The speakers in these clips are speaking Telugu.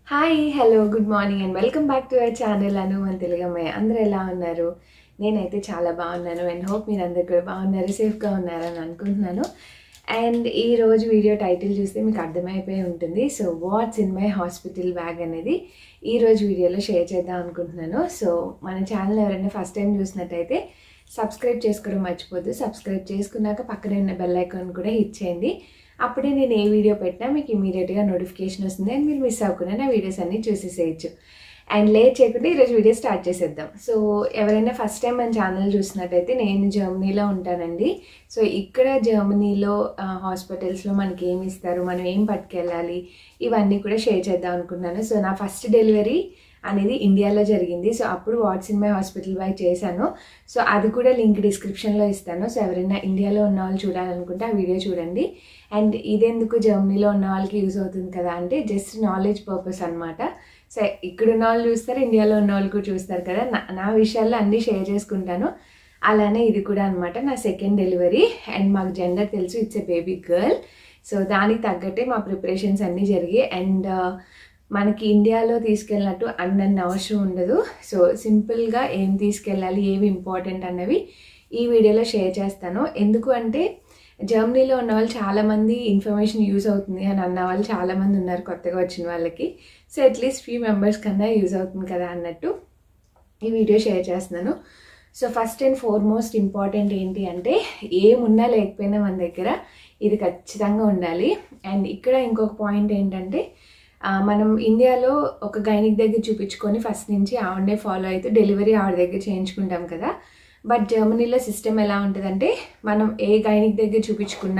hi hello good morning and welcome back to our channel Anu మన తెలుగమ్మాయి అందరూ ఎలా ఉన్నారు నేనైతే చాలా బాగున్నాను అండ్ హోప్ మీరు అందరు కూడా బాగున్నారు సేఫ్గా ఉన్నారని అనుకుంటున్నాను అండ్ ఈ రోజు వీడియో టైటిల్ చూస్తే మీకు అర్థమైపోయి ఉంటుంది so what's in my hospital bag అనేది ఈ రోజు వీడియోలో షేర్ చేద్దాం అనుకుంటున్నాను సో మన ఛానల్ ఎవరైనా ఫస్ట్ టైం చూసినట్టయితే సబ్స్క్రైబ్ చేసుకోవడం మర్చిపోద్దు సబ్స్క్రైబ్ చేసుకున్నాక పక్కనే ఉన్న బెల్ ఐకాన్ కూడా హిట్ చేయండి అప్పుడే నేను ఏ వీడియో పెట్టినా మీకు ఇమీడియట్గా నోటిఫికేషన్ వస్తుంది అండ్ మీరు మిస్ అవ్వకుండా నా వీడియోస్ అన్నీ చూసేసేయచ్చు అండ్ లేట్ చేయకుండా ఈరోజు వీడియో స్టార్ట్ చేసేద్దాం సో ఎవరైనా ఫస్ట్ టైం మన ఛానల్ చూసినట్టయితే నేను జర్మనీలో ఉంటానండి సో ఇక్కడ జర్మనీలో హాస్పిటల్స్లో మనకి ఏమి ఇస్తారు మనం ఏం పట్టుకెళ్ళాలి ఇవన్నీ కూడా షేర్ చేద్దాం అనుకున్నాను సో నా ఫస్ట్ డెలివరీ అనేది ఇండియాలో జరిగింది సో అప్పుడు వాట్స్ ఇన్ మై హాస్పిటల్ బై చేశాను సో అది కూడా లింక్ డిస్క్రిప్షన్లో ఇస్తాను సో ఎవరైనా ఇండియాలో ఉన్న వాళ్ళు చూడాలనుకుంటే ఆ వీడియో చూడండి అండ్ ఇదెందుకు జర్మనీలో ఉన్న వాళ్ళకి యూజ్ అవుతుంది కదా అంటే జస్ట్ నాలెడ్జ్ పర్పస్ అనమాట సో ఇక్కడ ఉన్న వాళ్ళు చూస్తారు ఇండియాలో ఉన్న వాళ్ళు కూడా చూస్తారు కదా నా నా విషయాల్లో అన్నీ షేర్ చేసుకుంటాను అలానే ఇది కూడా అనమాట నా సెకండ్ డెలివరీ అండ్ మాకు జెండర్ తెలుసు it's a baby girl so దానికి తగ్గట్టే మా ప్రిపరేషన్స్ అన్నీ జరిగాయి అండ్ మనకి ఇండియాలో తీసుకెళ్ళినట్టు అన్నన్ని అవసరం ఉండదు సో సింపుల్గా ఏం తీసుకెళ్ళాలి ఏవి ఇంపార్టెంట్ అన్నవి ఈ వీడియోలో షేర్ చేస్తాను ఎందుకు అంటే జర్మనీలో ఉన్న వాళ్ళు చాలామంది ఇన్ఫర్మేషన్ యూజ్ అవుతుంది అని అన్న వాళ్ళు చాలామంది ఉన్నారు కొత్తగా వచ్చిన వాళ్ళకి సో అట్లీస్ట్ ఫ్యూ మెంబర్స్ కన్నా యూజ్ అవుతుంది కదా అన్నట్టు ఈ వీడియో షేర్ చేస్తున్నాను so first and foremost important ఏంటి అంటే ఏమున్నా లేకపోయినా మన దగ్గర ఇది ఖచ్చితంగా ఉండాలి అండ్ ఇక్కడ ఇంకొక పాయింట్ ఏంటంటే మనం ఇండియాలో ఒక గైనిక్ దగ్గర చూపించుకొని ఫస్ట్ నుంచి ఆవిడే ఫాలో అయితే డెలివరీ ఆవిడ దగ్గర చేయించుకుంటాం కదా బట్ జర్మనీలో సిస్టమ్ ఎలా ఉంటుందంటే మనం ఏ గైనిక్ దగ్గర చూపించుకున్నా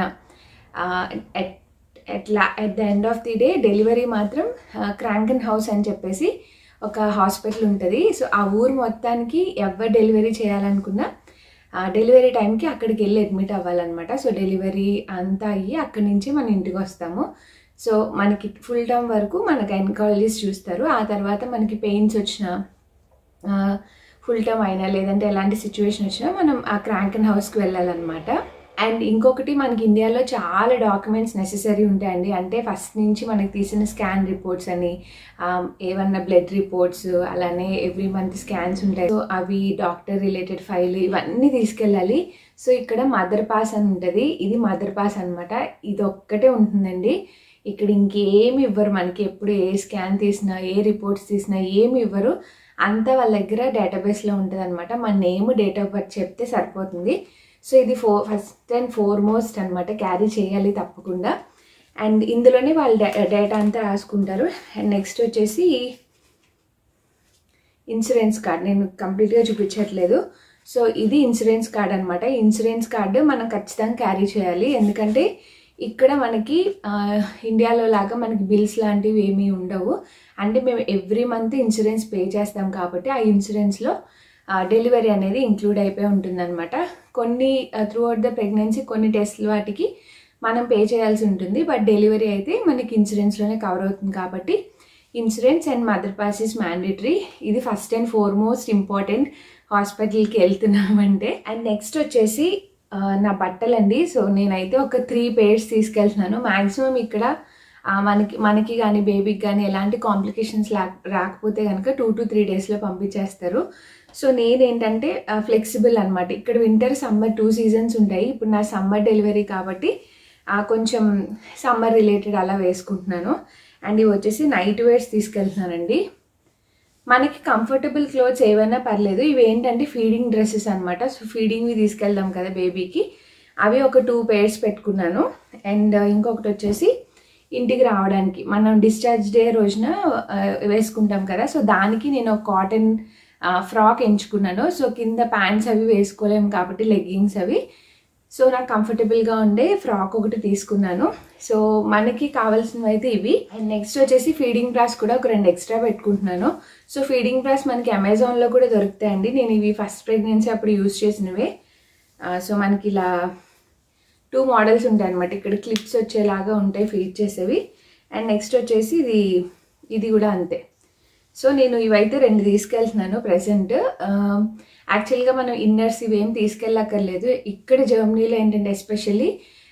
ఎట్లా at the end of the day delivery మాత్రం క్రాంకన్ హౌస్ అని చెప్పేసి ఒక హాస్పిటల్ ఉంటుంది సో ఆ ఊరు మొత్తానికి ఎవరు డెలివరీ చేయాలనుకున్నా డెలివరీ టైంకి అక్కడికి వెళ్ళి అడ్మిట్ అవ్వాలన్నమాట సో డెలివరీ అంతా అయ్యి అక్కడి నుంచి మన ఇంటికి వస్తాము సో మనకి ఫుల్ టర్మ్ వరకు మన గైనకాలజిస్ట్ చూస్తారు ఆ తర్వాత మనకి పెయిన్స్ వచ్చినా ఫుల్ టర్మ్ అయినా లేదంటే ఎలాంటి సిచ్యువేషన్ వచ్చినా మనం ఆ క్రాంకన్ హౌస్కి వెళ్ళాలన్నమాట అండ్ ఇంకొకటి మనకి ఇండియాలో చాలా డాక్యుమెంట్స్ నెససరీ ఉంటాయండి అంటే ఫస్ట్ నుంచి మనకి తీసిన స్కాన్ రిపోర్ట్స్ అని ఏమన్నా బ్లడ్ రిపోర్ట్స్ అలానే ఎవ్రీ మంత్ స్కాన్స్ ఉంటాయి సో అవి డాక్టర్ రిలేటెడ్ ఫైల్ ఇవన్నీ తీసుకెళ్ళాలి సో ఇక్కడ మదర్ పాస్ అని ఉంటుంది ఇది మదర్ పాస్ అనమాట ఇది ఒక్కటే ఉంటుందండి ఇక్కడ ఇంకేమి ఇవ్వరు మనకి ఎప్పుడు ఏ స్కాన్ తీసినా ఏ రిపోర్ట్స్ తీసినా ఏమి ఇవ్వరు అంతా వాళ్ళ దగ్గర డేటాబేస్లో ఉంటుంది అనమాట మన నేమ్ డేట్ ఆఫ్ బర్త్ చెప్తే సరిపోతుంది సో ఇది ఫోర్ ఫస్ట్ అండ్ ఫోర్మోస్ట్ అనమాట క్యారీ చేయాలి తప్పకుండా అండ్ ఇందులోనే వాళ్ళు డేటా అంతా రాసుకుంటారు అండ్ నెక్స్ట్ వచ్చేసి ఇన్సూరెన్స్ కార్డ్ నేను కంప్లీట్గా చూపించట్లేదు సో ఇది ఇన్సూరెన్స్ కార్డ్ అనమాట ఇన్సూరెన్స్ కార్డు మనం ఖచ్చితంగా క్యారీ చేయాలి ఎందుకంటే ఇక్కడ మనకి ఇండియాలో లాగా మనకి బిల్స్ లాంటివి ఏమీ ఉండవు అంటే మేము ఎవ్రీ మంత్ ఇన్సూరెన్స్ పే చేస్తాం కాబట్టి ఆ ఇన్సూరెన్స్లో డెలివరీ అనేది ఇంక్లూడ్ అయిపోయి ఉంటుందన్నమాట కొన్ని త్రూ అవుట్ ద ప్రెగ్నెన్సీ కొన్ని టెస్ట్లు వాటికి మనం పే చేయాల్సి ఉంటుంది బట్ డెలివరీ అయితే మనకి ఇన్సూరెన్స్లోనే కవర్ అవుతుంది కాబట్టి insurance and mother pass is mandatory ఇది ఫస్ట్ అండ్ ఫార్మోస్ట్ ఇంపార్టెంట్ హాస్పిటల్కి వెళ్తున్నామంటే అండ్ నెక్స్ట్ వచ్చేసి నా బట్టలండి సో నేనైతే ఒక త్రీ పేర్స్ తీసుకెళ్తున్నాను మ్యాక్సిమం ఇక్కడ మనకి మనకి కానీ బేబీకి కానీ ఎలాంటి కాంప్లికేషన్స్ రాకపోతే కనుక టూ టు త్రీ డేస్లో పంపించేస్తారు సో నేనేంటంటే ఫ్లెక్సిబుల్ అనమాట ఇక్కడ వింటర్ సమ్మర్ టూ సీజన్స్ ఉంటాయి ఇప్పుడు నా సమ్మర్ డెలివరీ కాబట్టి కొంచెం సమ్మర్ రిలేటెడ్ అలా వేసుకుంటున్నాను అండ్ ఇవి వచ్చేసి నైట్ వేర్స్ తీసుకెళ్తున్నానండి మనకి కంఫర్టబుల్ క్లోత్స్ ఏవైనా పర్లేదు ఇవి ఏంటంటే ఫీడింగ్ డ్రెస్సెస్ అనమాట సో ఫీడింగ్వి తీసుకెళ్దాం కదా బేబీకి అవి ఒక టూ పేర్స్ పెట్టుకున్నాను అండ్ ఇంకొకటి వచ్చేసి ఇంటికి రావడానికి మనం డిశ్చార్జ్ డే రోజున వేసుకుంటాం కదా సో దానికి నేను ఒక కాటన్ ఫ్రాక్ ఎంచుకున్నాను సో కింద ప్యాంట్స్ అవి వేసుకోలేము కాబట్టి లెగ్గింగ్స్ అవి సో నాకు కంఫర్టబుల్గా ఉండే ఫ్రాక్ ఒకటి తీసుకున్నాను సో మనకి కావాల్సినవి అయితే ఇవి అండ్ నెక్స్ట్ వచ్చేసి ఫీడింగ్ బ్రాస్ కూడా ఒక రెండు ఎక్స్ట్రా పెట్టుకుంటున్నాను సో ఫీడింగ్ బ్రాస్ మనకి అమెజాన్లో కూడా దొరుకుతాయండి నేను ఇవి ఫస్ట్ ప్రెగ్నెన్సీ అప్పుడు యూస్ చేసినవే సో మనకి ఇలా టూ మోడల్స్ ఉంటాయి అనమాట ఇక్కడ క్లిప్స్ వచ్చేలాగా ఉంటాయి ఫీడ్ చేసేవి అండ్ నెక్స్ట్ వచ్చేసి ఇది ఇది కూడా అంతే సో నేను ఇవైతే రెండు తీసుకెళ్తున్నాను ప్రజెంట్ యాక్చువల్గా మనం ఇన్నర్స్ ఇవేం తీసుకెళ్ళక్కర్లేదు ఇక్కడ జర్మనీలో ఏంటంటే especially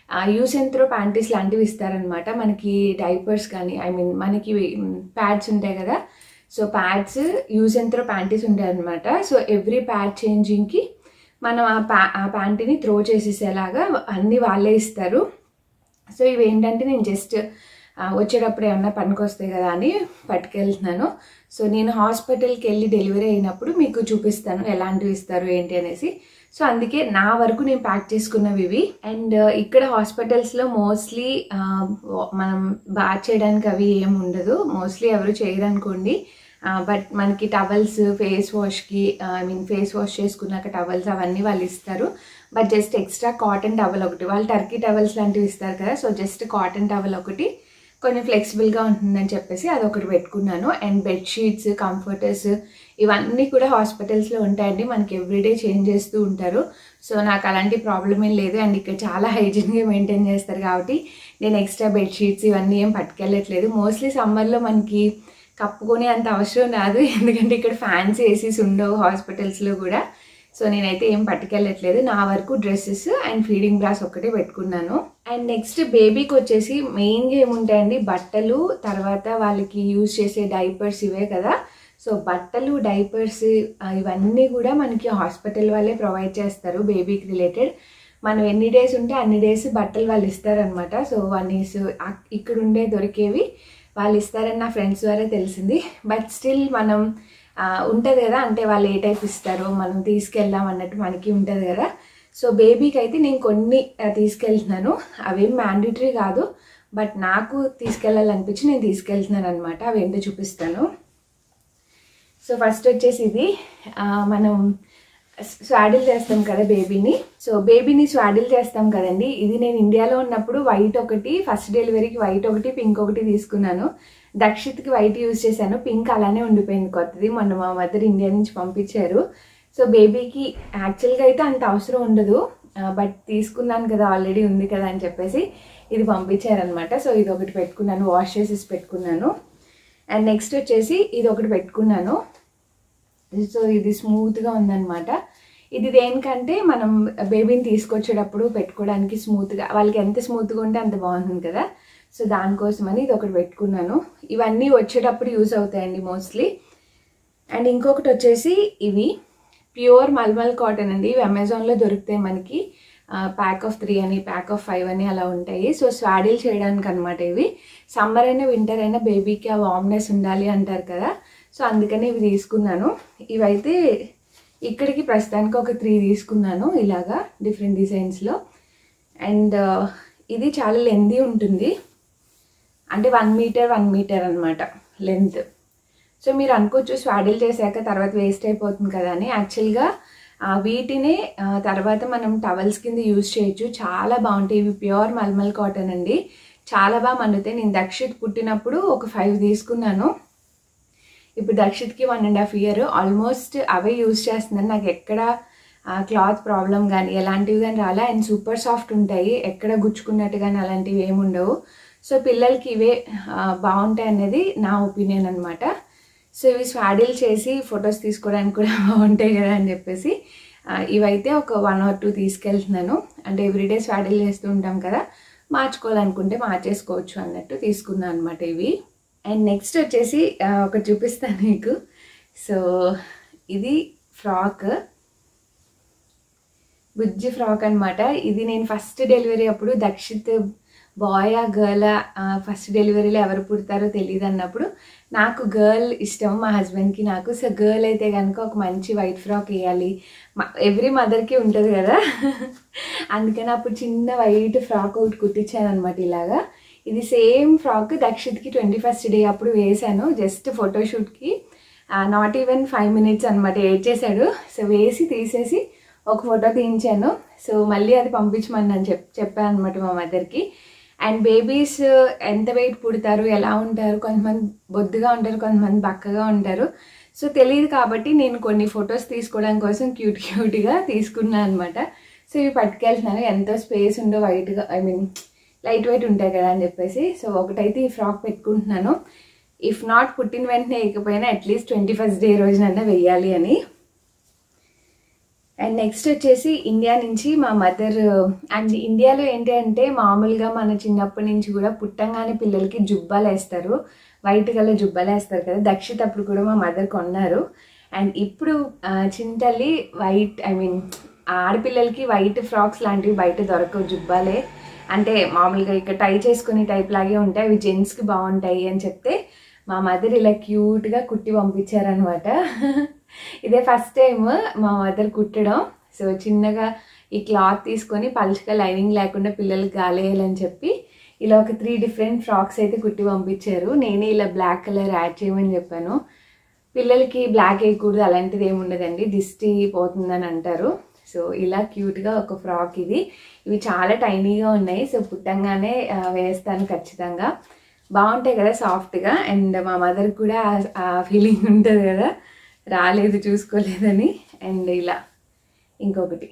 use and throw panties లాంటివి ఇస్తారనమాట మనకి డైపర్స్ కానీ ఐ మీన్ మనకి ప్యాడ్స్ ఉంటాయి కదా so pads use and throw panties ఉంటాయి అనమాట సో ఎవ్రీ ప్యాడ్ చేంజింగ్కి మనం ఆ ప్యా ఆ ప్యాంటీని త్రో చేసేసేలాగా అన్నీ వాళ్ళే ఇస్తారు సో ఇవి ఏంటంటే నేను జస్ట్ వచ్చేటప్పుడు ఏమన్నా పనికి వస్తాయి కదా అని పట్టుకెళ్తున్నాను సో నేను హాస్పిటల్కి వెళ్ళి డెలివరీ అయినప్పుడు మీకు చూపిస్తాను ఎలాంటివి ఇస్తారు ఏంటి అనేసి సో అందుకే నా వరకు నేను ప్యాక్ చేసుకున్నవి ఇవి అండ్ ఇక్కడ హాస్పిటల్స్లో మోస్ట్లీ మనం బాగా చేయడానికి అవి ఏం ఉండదు మోస్ట్లీ ఎవరు చేయరు అనుకోండి బట్ మనకి టవల్స్ ఫేస్ వాష్కి ఐ మీన్ ఫేస్ వాష్ చేసుకున్నాక టవల్స్ అవన్నీ వాళ్ళు ఇస్తారు but just extra cotton towel ఒకటి వాళ్ళు టర్కీ టవల్స్ లాంటివి ఇస్తారు కదా సో జస్ట్ కాటన్ టవల్ ఒకటి కొంచెం ఫ్లెక్సిబుల్గా ఉంటుందని చెప్పేసి అది ఒకటి పెట్టుకున్నాను అండ్ బెడ్షీట్స్ కంఫర్టర్స్ ఇవన్నీ కూడా హాస్పిటల్స్లో ఉంటాయండి మనకి ఎవ్రీడే చేంజ్ చేస్తూ ఉంటారు సో నాకు అలాంటి ప్రాబ్లం ఏం లేదు అండ్ ఇక్కడ చాలా హైజీన్గా మెయింటైన్ చేస్తారు కాబట్టి నేను ఎక్స్ట్రా బెడ్షీట్స్ ఇవన్నీ ఏం పట్టుకెళ్ళట్లేదు మోస్ట్లీ సమ్మర్లో మనకి కప్పుకొని అంత అవసరం రాదు ఎందుకంటే ఇక్కడ ఫ్యాన్స్ ఏసీస్ ఉండవు హాస్పిటల్స్లో కూడా సో నేనైతే ఏం పట్టుకెళ్ళట్లేదు నా వరకు డ్రెస్సెస్ అండ్ ఫీడింగ్ బ్రాస్ ఒక్కటే పెట్టుకున్నాను అండ్ నెక్స్ట్ బేబీకి వచ్చేసి మెయిన్గా ఏముంటాయండి బట్టలు తర్వాత వాళ్ళకి యూజ్ చేసే డైపర్స్ ఇవే కదా సో బట్టలు డైపర్స్ ఇవన్నీ కూడా మనకి హాస్పిటల్ వాళ్ళే ప్రొవైడ్ చేస్తారు బేబీకి రిలేటెడ్ మనం ఎన్ని డేస్ ఉంటే అన్ని డేస్ బట్టలు వాళ్ళు ఇస్తారనమాట సో వన్ ఇయర్స్ ఇక్కడ ఉండే దొరికేవి వాళ్ళు ఇస్తారని నా ఫ్రెండ్స్ ద్వారా తెలిసింది బట్ స్టిల్ మనం ఉంటుంది కదా అంటే వాళ్ళు ఏ టైప్ ఇస్తారో మనం తీసుకెళ్దాం అన్నట్టు మనకి ఉంటుంది కదా సో బేబీకి అయితే నేను కొన్ని తీసుకెళ్తున్నాను అవేం మ్యాండేటరీ కాదు బట్ నాకు తీసుకెళ్ళాలనిపించి నేను తీసుకెళ్తున్నాను అనమాట అవి ఏంటో చూపిస్తాను సో ఫస్ట్ వచ్చేసి ఇది మనం స్వాడిల్ చేస్తాం కదా బేబీని సో బేబీని స్వాడిల్ చేస్తాం కదండి ఇది నేను ఇండియాలో ఉన్నప్పుడు వైట్ ఒకటి ఫస్ట్ డెలివరీకి వైట్ ఒకటి పింక్ ఒకటి తీసుకున్నాను దక్షిత్కి వైట్ యూజ్ చేశాను పింక్ అలానే ఉండిపోయింది కొత్తది మొన్న మా మదర్ ఇండియా నుంచి పంపించారు సో బేబీకి యాక్చువల్గా అయితే అంత అవసరం ఉండదు బట్ తీసుకున్నాను కదా ఆల్రెడీ ఉంది కదా అని చెప్పేసి ఇది పంపించారనమాట సో ఇది ఒకటి పెట్టుకున్నాను వాష్ చేసేసి పెట్టుకున్నాను అండ్ నెక్స్ట్ వచ్చేసి ఇది ఒకటి పెట్టుకున్నాను సో ఇది స్మూత్గా ఉందన్నమాట ఇది దేనికంటే మనం బేబీని తీసుకొచ్చేటప్పుడు పెట్టుకోవడానికి స్మూత్గా వాళ్ళకి ఎంత స్మూత్గా ఉంటే అంత బాగుంటుంది కదా సో దానికోసమని ఇది ఒకటి పెట్టుకున్నాను ఇవన్నీ వచ్చేటప్పుడు యూస్ అవుతాయండి మోస్ట్లీ అండ్ ఇంకొకటి వచ్చేసి ఇవి ప్యూర్ మల్మల్ కాటన్ అండి ఇవి అమెజాన్లో దొరుకుతాయి మనకి ప్యాక్ ఆఫ్ త్రీ అని ప్యాక్ ఆఫ్ ఫైవ్ అని అలా ఉంటాయి సో స్వాడిల్ చేయడానికి అనమాట ఇవి సమ్మర్ అయినా వింటర్ అయినా బేబీకి ఆ వామ్నెస్ ఉండాలి అంటారు కదా సో అందుకని ఇవి తీసుకున్నాను ఇవైతే ఇక్కడికి ప్రస్తుతానికి ఒక త్రీ తీసుకున్నాను ఇలాగా డిఫరెంట్ డిజైన్స్లో అండ్ ఇది చాలా లెందీ ఉంటుంది అంటే వన్ మీటర్ వన్ మీటర్ అనమాట లెంత్ సో మీరు అనుకోవచ్చు స్వాడిల్ చేశాక తర్వాత వేస్ట్ అయిపోతుంది కదా అని యాక్చువల్గా వీటినే తర్వాత మనం టవల్స్ కింద యూజ్ చేయొచ్చు చాలా బాగుంటాయి ఇవి ప్యూర్ మల్మల్ కాటన్ అండి చాలా బాగా మన్నుతాయి నేను దక్షిత్ పుట్టినప్పుడు ఒక ఫైవ్ తీసుకున్నాను ఇప్పుడు దక్షిత్కి one and half year almost అవే యూజ్ చేస్తున్నాను నాకు ఎక్కడ క్లాత్ ప్రాబ్లం కానీ ఎలాంటివి కానీ రాలే అండ్ సూపర్ సాఫ్ట్ ఉంటాయి ఎక్కడ గుచ్చుకున్నట్టు కానీ అలాంటివి ఏమి ఉండవు సో పిల్లలకి ఇవే బాగుంటాయి అనేది నా ఒపీనియన్ అనమాట సో ఇవి స్వాడిల్ చేసి ఫొటోస్ తీసుకోవడానికి కూడా బాగుంటాయి కదా అని చెప్పేసి ఇవైతే ఒక వన్ ఆర్ టూ తీసుకెళ్తున్నాను అంటే ఎవ్రీడే స్వాడిల్ చేస్తూ ఉంటాం కదా మార్చుకోవాలనుకుంటే మార్చేసుకోవచ్చు అన్నట్టు తీసుకున్నాను అనమాట ఇవి అండ్ నెక్స్ట్ వచ్చేసి ఒకటి చూపిస్తాను మీకు సో ఇది ఫ్రాక్ బుజ్జి ఫ్రాక్ అనమాట ఇది నేను ఫస్ట్ డెలివరీ అప్పుడు దక్షిత్ బాయ్ ఆ గర్ల్ ఫస్ట్ డెలివరీలో ఎవరు పుడతారో తెలియదు అన్నప్పుడు నాకు గర్ల్ ఇష్టం మా హస్బెండ్కి నాకు సో గర్ల్ అయితే కనుక ఒక మంచి వైట్ ఫ్రాక్ వేయాలి ఎవ్రీ మదర్కి ఉంటుంది కదా అందుకని అప్పుడు చిన్న వైట్ ఫ్రాక్ ఒకటి కుట్టించాను అనమాట ఇలాగా ఇది సేమ్ ఫ్రాక్ దక్షిత్కి ట్వంటీ ఫస్ట్ డే అప్పుడు వేశాను జస్ట్ ఫోటోషూట్కి నాట్ ఈవెన్ ఫైవ్ మినిట్స్ అనమాట ఏడ్ చేశాడు సో వేసి తీసేసి ఒక ఫోటో తీయించాను సో మళ్ళీ అది పంపించమని చెప్ చెప్పాను అనమాట మా మదర్కి అండ్ బేబీస్ ఎంత వెయిట్ పుడతారు ఎలా ఉంటారు కొంతమంది బొద్దుగా ఉంటారు కొంతమంది బక్కగా ఉంటారు సో తెలియదు కాబట్టి నేను కొన్ని ఫొటోస్ తీసుకోవడం కోసం క్యూట్ క్యూట్గా తీసుకున్నాను అనమాట సో ఇవి పట్టుకెళ్తున్నాను ఎంతో స్పేస్ ఉందో వైట్గా ఐ మీన్ లైట్ వెయిట్ ఉంటాయి కదా అని చెప్పేసి సో ఒకటైతే ఈ ఫ్రాక్ పెట్టుకుంటున్నాను ఇఫ్ నాట్ పుట్టిన వెంటనే వేయకపోయినా అట్లీస్ట్ ట్వంటీ ఫస్ట్ డే రోజునన్నా వెయ్యాలి అని అండ్ నెక్స్ట్ వచ్చేసి ఇండియా నుంచి మా మదర్ అండ్ ఇండియాలో ఏంటి అంటే మామూలుగా మన చిన్నప్పటి నుంచి కూడా పుట్టంగానే పిల్లలకి జుబ్బాలు వేస్తారు వైట్ కలర్ జుబ్బాలు వేస్తారు కదా దక్షిత్ అప్పుడు కూడా మా మదర్ కొన్నారు అండ్ ఇప్పుడు ఆ, చింతల్లి వైట్ ఐ మీన్ ఆడపిల్లలకి వైట్ ఫ్రాక్స్ లాంటివి బయట దొరకవు జుబ్బాలే అంటే మామూలుగా ఇక్కడ టై చేసుకునే టైప్ లాగే ఉంటాయి అవి జెంట్స్కి బాగుంటాయి అని చెప్తే మా మదర్ ఇలా క్యూట్గా కుట్టి పంపించారనమాట ఇదే ఫస్ట్ టైం మా మదర్ కుట్టడం సో చిన్నగా ఈ క్లాత్ తీసుకొని పలుచగా లైనింగ్ లేకుండా పిల్లలకి గాలేయాలని చెప్పి ఇలా ఒక త్రీ డిఫరెంట్ ఫ్రాక్స్ అయితే కుట్టి పంపించారు నేనే ఇలా బ్లాక్ కలర్ యాడ్ చేయమని చెప్పాను పిల్లలకి బ్లాక్ వేయకూడదు అలాంటిది ఏమి ఉండదండి దిష్టి పోతుందని అంటారు సో ఇలా క్యూట్గా ఒక ఫ్రాక్ ఇది ఇవి చాలా టైనీగా ఉన్నాయి సో పుట్టంగానే ఆ, వేస్తాను ఖచ్చితంగా బాగుంటాయి కదా సాఫ్ట్గా అండ్ మా మదర్ కూడా ఆ- ఆ ఫీలింగ్ ఉంటుంది కదా రాలేదు చూసుకోలేదని అండ్ ఇలా ఇంకొకటి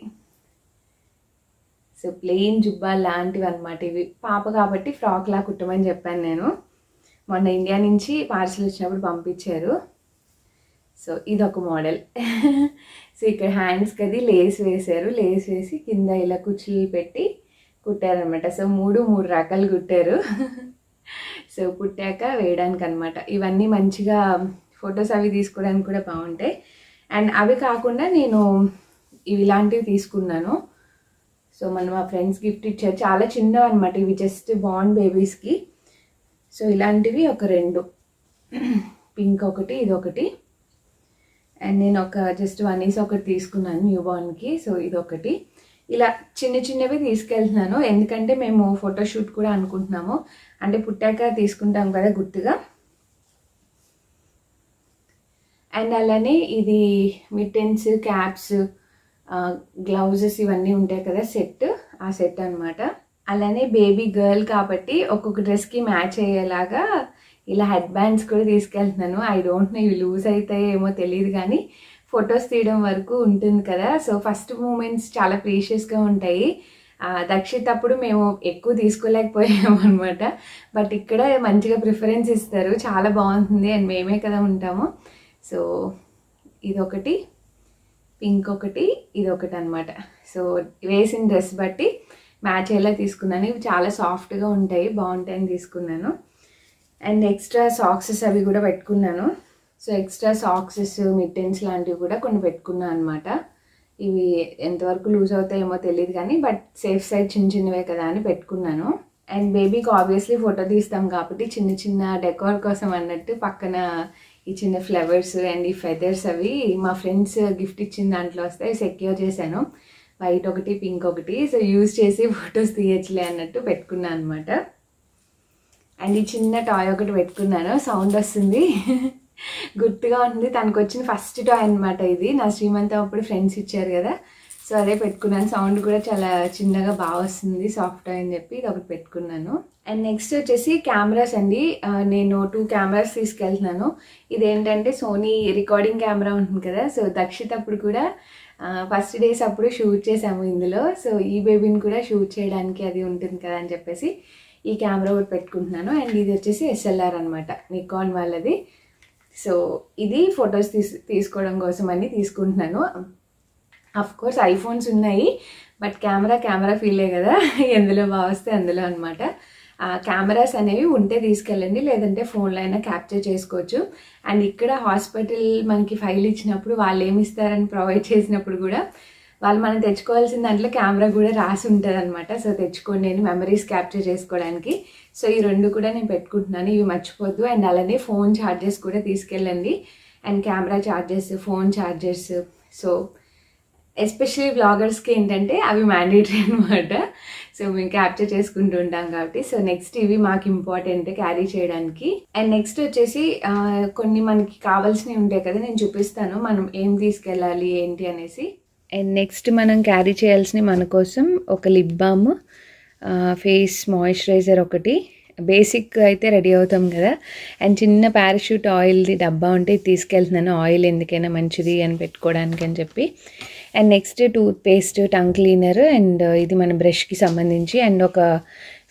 సో ప్లెయిన్ జుబ్బా లాంటివి అనమాట ఇవి పాప కాబట్టి ఫ్రాక్ లా కుట్టమని చెప్పాను నేను మొన్న ఇండియా నుంచి పార్సల్ వచ్చినప్పుడు పంపించారు సో ఇది ఒక మోడల్ సో ఇక్కడ హ్యాండ్స్కి అది లేస్ వేశారు లేస్ వేసి కింద ఇలా కుర్చీలు పెట్టి కుట్టారనమాట సో మూడు మూడు రకాలు కుట్టారు సో పుట్టాక వేయడానికి అనమాట ఇవన్నీ మంచిగా ఫొటోస్ అవి తీసుకోవడానికి కూడా బాగుంటాయి అండ్ అవి కాకుండా నేను ఇవి ఇలాంటివి తీసుకున్నాను సో మన మా ఫ్రెండ్స్ గిఫ్ట్ ఇచ్చారు చాలా చిన్నవి అనమాట ఇవి జస్ట్ బాండ్ బేబీస్కి సో ఇలాంటివి ఒక రెండు పింక్ ఒకటి ఇది ఒకటి అండ్ నేను ఒక జస్ట్ వన్ ఈస్ ఒకటి తీసుకున్నాను న్యూ బార్న్కి సో ఇది ఒకటి ఇలా చిన్న చిన్నవి తీసుకెళ్తున్నాను ఎందుకంటే మేము ఫోటోషూట్ కూడా అనుకుంటున్నాము అంటే పుట్టాక తీసుకుంటాం కదా గుర్తుగా అండ్ అలానే ఇది మిట్టెన్స్ క్యాప్స్ గ్లౌజెస్ ఇవన్నీ ఉంటాయి కదా సెట్ ఆ సెట్ అన్నమాట అలానే బేబీ గర్ల్ కాబట్టి ఒక్కొక్క డ్రెస్కి మ్యాచ్ అయ్యేలాగా ఇలా హెడ్ బ్యాండ్స్ కూడా తీసుకెళ్తున్నాను ఐ డోంట్ నో ఇవి లూజ్ అవుతాయో ఏమో తెలియదు కానీ ఫొటోస్ తీయడం వరకు ఉంటుంది కదా సో ఫస్ట్ మూమెంట్స్ చాలా ప్రీషియస్గా ఉంటాయి ఆ, దక్షిత్ అప్పుడు మేము ఎక్కువ తీసుకోలేకపోయాము అనమాట బట్ ఇక్కడ మంచిగా ప్రిఫరెన్స్ ఇస్తారు చాలా బాగుంటుంది అండ్ మేమే కదా ఉంటాము సో ఇదొకటి పింక్ ఒకటి ఇది ఒకటి అనమాట సో వేసిన డ్రెస్ బట్టి మ్యాచ్ అయ్యేలా తీసుకున్నాను ఇవి చాలా సాఫ్ట్గా ఉంటాయి బాగుంటాయని తీసుకున్నాను అండ్ ఎక్స్ట్రా సాక్సెస్ అవి కూడా పెట్టుకున్నాను సో ఎక్స్ట్రా సాక్సెస్ మిట్టెన్స్ లాంటివి కూడా కొన్ని పెట్టుకున్నాను అనమాట ఇవి ఎంతవరకు లూజ్ అవుతాయేమో తెలియదు కానీ బట్ సేఫ్ సైడ్ చిన్న చిన్నవే కదా అని పెట్టుకున్నాను అండ్ బేబీకి ఆబ్వియస్లీ ఫోటో తీస్తాం కాబట్టి చిన్న చిన్న డెకోర్ కోసం అన్నట్టు పక్కన ఈ చిన్న ఫ్లవర్స్ అండ్ ఈ ఫెదర్స్ అవి మా ఫ్రెండ్స్ గిఫ్ట్ ఇచ్చిన దాంట్లో వస్తాయి సెక్యూర్ చేశాను వైట్ ఒకటి పింక్ ఒకటి సో యూజ్ చేసి ఫొటోస్ తీయచ్చులే అన్నట్టు పెట్టుకున్నాను అనమాట అండ్ ఈ చిన్న టాయ్ ఒకటి పెట్టుకున్నాను సౌండ్ వస్తుంది గుర్తుగా ఉంటుంది తనకు వచ్చిన ఫస్ట్ టాయ్ అనమాట ఇది నా శ్రీమంతం అప్పుడు ఫ్రెండ్స్ ఇచ్చారు కదా సో అదే పెట్టుకున్నాను సౌండ్ కూడా చాలా చిన్నగా బాగా వస్తుంది సాఫ్ట్ టాయ్ అని చెప్పి ఇది ఒకటి పెట్టుకున్నాను అండ్ నెక్స్ట్ వచ్చేసి కెమెరాస్ అండి ఆ, నేను టూ కెమెరాస్ తీసుకెళ్తున్నాను ఇదేంటంటే సోనీ రికార్డింగ్ కెమెరా ఉంటుంది కదా సో దక్షిత్ అప్పుడు కూడా ఫస్ట్ డేస్ అప్పుడు షూట్ చేసాము ఇందులో సో ఈ బేబీని కూడా షూట్ చేయడానికి అది ఉంటుంది కదా అని చెప్పేసి ఈ కెమెరా ఒకటి పెట్టుకుంటున్నాను అండ్ ఇది వచ్చేసి ఎస్ఎల్ఆర్ అనమాట నికాన్ వాళ్ళది సో ఇది ఫొటోస్ తీసు తీసుకోవడం కోసం అని తీసుకుంటున్నాను అఫ్ కోర్స్ ఐఫోన్స్ ఉన్నాయి బట్ కెమెరా కెమెరా ఫీలే కదా ఎందులో బాగా వస్తే అందులో అనమాట కెమెరాస్ అనేవి ఉంటే తీసుకెళ్ళండి లేదంటే ఫోన్లో అయినా క్యాప్చర్ చేసుకోవచ్చు అండ్ ఇక్కడ హాస్పిటల్ మనకి ఫైల్ ఇచ్చినప్పుడు వాళ్ళు ఏమి ఇస్తారని ప్రొవైడ్ చేసినప్పుడు కూడా వాళ్ళు మనం తెచ్చుకోవాల్సిన దాంట్లో కెమెరా కూడా రాసి ఉంటుంది అనమాట సో తెచ్చుకోండి నేను మెమరీస్ క్యాప్చర్ చేసుకోవడానికి సో ఈ రెండు కూడా నేను పెట్టుకుంటున్నాను ఇవి మర్చిపోద్దు అండ్ అలానే ఫోన్ ఛార్జెస్ కూడా తీసుకెళ్ళండి and camera charges phone charges so especially బ్లాగర్స్కి ఏంటంటే అవి మ్యాండేటరీ అనమాట సో మేము క్యాప్చర్ చేసుకుంటూ ఉంటాం కాబట్టి సో నెక్స్ట్ ఇవి మాకు ఇంపార్టెంట్ క్యారీ చేయడానికి అండ్ నెక్స్ట్ వచ్చేసి ఆ, కొన్ని మనకి కావాల్సినవి ఉంటాయి కదా నేను చూపిస్తాను మనం ఏం తీసుకెళ్ళాలి ఏంటి అనేసి అండ్ నెక్స్ట్ మనం క్యారీ చేయాల్సిన మన కోసం ఒక లిప్ బామ్ ఫేస్ మాయిశ్చరైజర్ ఒకటి బేసిక్ అయితే రెడీ అవుతాం కదా అండ్ చిన్న పారాషూట్ ఆయిల్ది డబ్బా ఉంటే ఇది తీసుకెళ్తున్నాను ఆయిల్ ఎందుకైనా మంచిది అని పెట్టుకోవడానికి అని చెప్పి and next toothpaste tongue cleaner and ఇది మన బ్రష్కి సంబంధించి అండ్ ఒక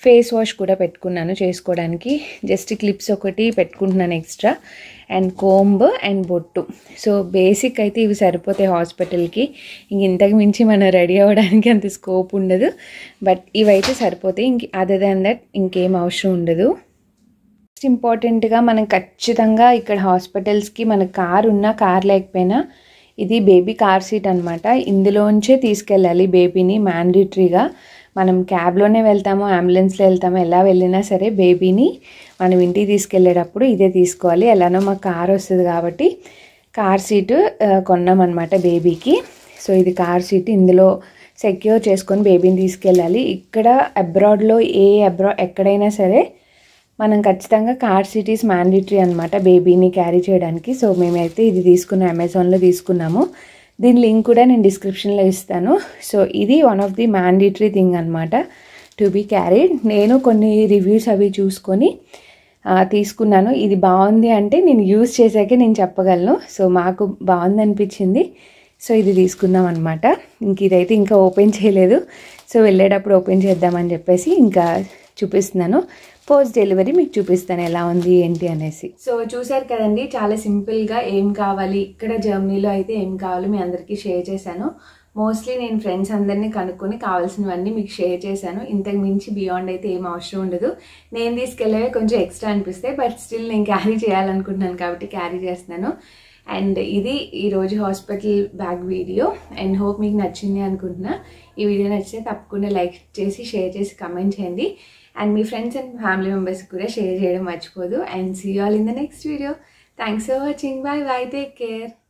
ఫేస్ వాష్ కూడా పెట్టుకున్నాను చేసుకోవడానికి జస్ట్ క్లిప్స్ ఒకటి పెట్టుకుంటున్నాను ఎక్స్ట్రా అండ్ కోంబ్ అండ్ బొట్టు సో బేసిక్ అయితే ఇవి సరిపోతాయి హాస్పిటల్కి ఇంక ఇంతకు మించి మనం రెడీ అవ్వడానికి అంత స్కోప్ ఉండదు బట్ ఇవైతే సరిపోతాయి ఇంక అదర్ దాన్ దట్ ఇంకేం అవసరం ఉండదు నెక్స్ట్ ఇంపార్టెంట్గా మనం ఖచ్చితంగా ఇక్కడ హాస్పిటల్స్కి మన కార్ ఉన్నా కార్ లేకపోయినా ఇది బేబీ కార్ సీట్ అనమాట ఇందులోంచే తీసుకెళ్ళాలి బేబీని మ్యాండేటరీగా మనం క్యాబ్లోనే వెళ్తాము అంబులెన్స్లో వెళ్తాము ఎలా వెళ్ళినా సరే బేబీని మనం ఇంటికి తీసుకెళ్ళేటప్పుడు ఇదే తీసుకోవాలి ఎలానో మాకు కార్ వస్తుంది కాబట్టి కార్ సీటు కొన్నామన్నమాట బేబీకి సో ఇది కార్ సీట్ ఇందులో సెక్యూర్ చేసుకొని బేబీని తీసుకెళ్ళాలి ఇక్కడ అబ్రాడ్లో ఏ అబ్రా ఎక్కడైనా సరే మనం ఖచ్చితంగా కార్ సిటీస్ మ్యాండేటరీ అనమాట బేబీని క్యారీ చేయడానికి సో మేమైతే ఇది తీసుకున్నాం అమెజాన్లో తీసుకున్నాము దీని లింక్ కూడా నేను డిస్క్రిప్షన్లో ఇస్తాను సో ఇది one of the mandatory thing అనమాట టు బీ క్యారీడ్ నేను కొన్ని రివ్యూస్ అవి చూసుకొని తీసుకున్నాను ఇది బాగుంది అంటే నేను యూజ్ చేశాకే నేను చెప్పగలను సో మాకు బాగుంది అనిపించింది సో ఇది తీసుకున్నాం అనమాట ఇంక ఇదైతే ఇంకా ఓపెన్ చేయలేదు సో వెళ్ళేటప్పుడు ఓపెన్ చేద్దామని చెప్పేసి ఇంకా చూపిస్తున్నాను పోస్ట్ డెలివరీ మీకు చూపిస్తాను ఎలా ఉంది ఏంటి అనేసి సో చూసారు కదండి చాలా సింపుల్గా ఏం కావాలి ఇక్కడ జర్మనీలో అయితే ఏం కావాలో మీ అందరికీ షేర్ చేశాను మోస్ట్లీ నేను ఫ్రెండ్స్ అందరినీ కనుక్కొని కావాల్సినవన్నీ మీకు షేర్ చేశాను ఇంతకు మించి బియాండ్ అయితే ఏం అవసరం ఉండదు నేను తీసుకెళ్ళేవి కొంచెం ఎక్స్ట్రా అనిపిస్తాయి బట్ స్టిల్ నేను క్యారీ చేయాలనుకుంటున్నాను కాబట్టి క్యారీ చేస్తున్నాను అండ్ ఇది ఈరోజు hospital bag video and hope మీకు నచ్చింది అనుకుంటున్నా ఈ వీడియో నచ్చితే తప్పకుండా లైక్ చేసి షేర్ చేసి కమెంట్ చేయండి అండ్ మీ ఫ్రెండ్స్ అండ్ ఫ్యామిలీ మెంబర్స్కి కూడా షేర్ చేయడం మర్చిపోదు and see all in the next video thanks for watching bye bye take care